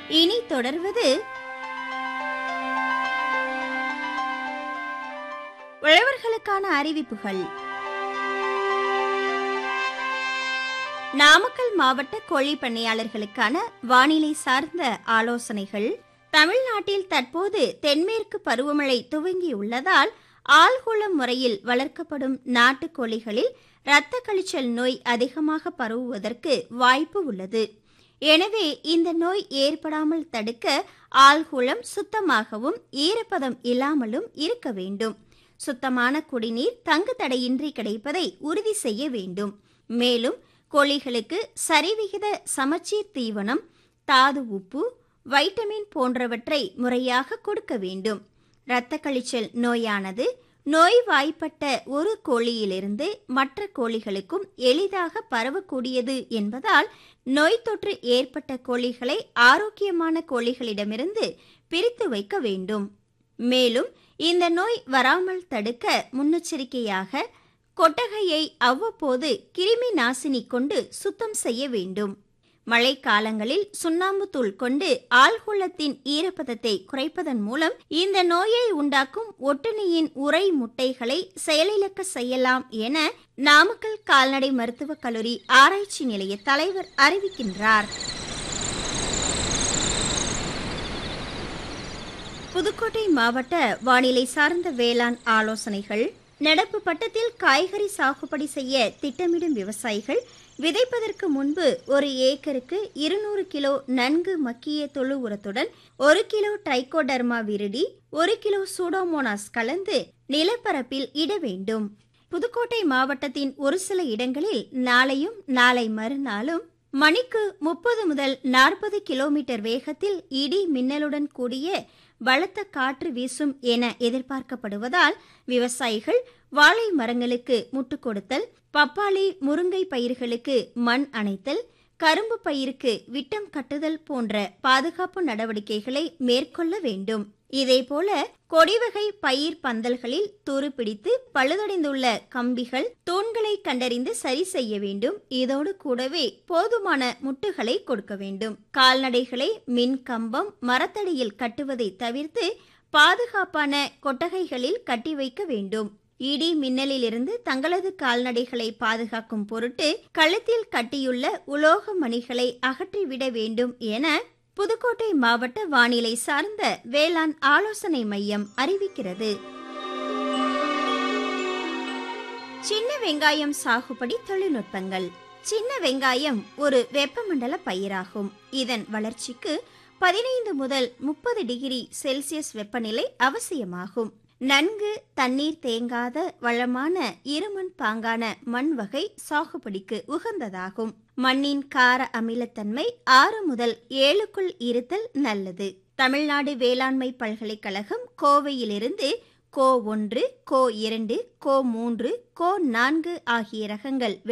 இனி தொடர்வது உழவர்களுக்கான அறிவிப்புகள் நாமக்கல் மாவட்ட கோழி பண்ணையாளர்களுக்கான வானிலை சார்ந்த ஆலோசனைகள் தமிழ்நாட்டில் தற்போது தென்மேற்கு பருவமழை துவங்கியுள்ளதால் ஆள்குளம் முறையில் வளர்க்கப்படும் நாட்டுக்கோழிகளில் இரத்த கழிச்சல் நோய் அதிகமாக பரவுவதற்கு வாய்ப்பு உள்ளது எனவே இந்த நோய் ஏற்படாமல் தடுக்க ஆள்குளம் சுத்தமாகவும் ஈரப்பதம் இல்லாமலும் இருக்க வேண்டும் சுத்தமான குடிநீர் தங்கு தடையின்றி கிடைப்பதை உறுதி செய்ய வேண்டும் மேலும் கோழிகளுக்கு சரிவிகித சமச்சீர் தீவனம் தாது உப்பு வைட்டமின் போன்றவற்றை முறையாக கொடுக்க வேண்டும் இரத்த கழிச்சல் நோயானது நோய் வாய்ப்பட்ட ஒரு கோழியிலிருந்து மற்ற கோழிகளுக்கும் எளிதாக பரவக்கூடியது என்பதால் நோய் தொற்று ஏற்பட்ட கோழிகளை ஆரோக்கியமான கோழிகளிடமிருந்து பிரித்து வைக்க வேண்டும் மேலும் இந்த நோய் வராமல் தடுக்க முன்னெச்சரிக்கையாக கொட்டகையை அவ்வப்போது கிருமி நாசினி கொண்டு சுத்தம் செய்ய வேண்டும் மழைக்காலங்களில் சுண்ணாம்பு தூள் கொண்டு ஆழ்குளத்தின் ஈரப்பதத்தை குறைப்பதன் மூலம் இந்த நோயை உண்டாக்கும் ஒட்டுண்ணியின் உரை முட்டைகளை செயலிழக்க செய்யலாம் என நாமக்கல் கால்நடை மருத்துவக் கல்லூரி ஆராய்ச்சி நிலைய தலைவர் அறிவிக்கின்றார் புதுக்கோட்டை மாவட்ட வானிலை சார்ந்த வேளாண் ஆலோசனைகள் நடப்பு பட்டத்தில் காய்கறி சாகுபடி செய்ய திட்டமிடும் விவசாயிகள் விதைப்பதற்கு முன்பு ஒரு ஏக்கருக்கு இருநூறு கிலோ நன்கு மக்கிய தொழு உரத்துடன் ஒரு கிலோ ட்ரைகோடர்மா விருடி ஒரு கிலோ சூடோமோனாஸ் கலந்து நிலப்பரப்பில் இட வேண்டும் புதுக்கோட்டை மாவட்டத்தின் ஒரு சில இடங்களில் நாளையும் நாளை மறுநாளும் மணிக்கு முப்பது முதல் நாற்பது கிலோமீட்டர் வேகத்தில் இடி மின்னலுடன் கூடிய பலத்த காற்று வீசும் என எதிர்பார்க்கப்படுவதால் விவசாயிகள் வாழை மரங்களுக்கு முட்டு கொடுத்தல் பப்பாளி முருங்கை பயிர்களுக்கு மண் அணைத்தல் கரும்பு பயிருக்கு விட்டம் கட்டுதல் போன்ற பாதுகாப்பு நடவடிக்கைகளை மேற்கொள்ள வேண்டும் இதேபோல கொடிவகை பயிர் பந்தல்களில் துருப்பிடித்து பழுதடைந்துள்ள கம்பிகள் தூண்களை கண்டறிந்து சரி செய்ய வேண்டும் இதோடு கூடவே போதுமான முட்டுகளை கொடுக்க வேண்டும் கால்நடைகளை மின் கம்பம் மரத்தடியில் கட்டுவதை தவிர்த்து பாதுகாப்பான கொட்டகைகளில் கட்டி வைக்க வேண்டும் இடி மின்னலிலிருந்து தங்களது கால்நடைகளை பாதுகாக்கும் பொருட்டு கழுத்தில் கட்டியுள்ள உலோக மணிகளை அகற்றிவிட வேண்டும் என புதுக்கோட்டை மாவட்ட வானிலை சார்ந்த வேளாண் ஆலோசனை மையம் அறிவிக்கிறது சின்ன வெங்காயம் சாகுபடி தொழில்நுட்பங்கள் சின்ன வெங்காயம் ஒரு வெப்பமண்டல பயிராகும் இதன் வளர்ச்சிக்கு பதினைந்து முதல் முப்பது டிகிரி செல்சியஸ் வெப்பநிலை அவசியமாகும் நன்கு தண்ணீர் தேங்காத வளமான இருமண் பாங்கான மண் வகை சாகுபடிக்கு உகந்ததாகும் மண்ணின் கார அமிலத்தன்மை ஆறு முதல் ஏழுக்குள் இருத்தல் நல்லது தமிழ்நாடு வேளாண்மை பல்கலைக்கழகம் கோவையிலிருந்து கோ ஒன்று கோ இரண்டு கோ மூன்று கோ நான்கு ஆகிய ரகங்கள்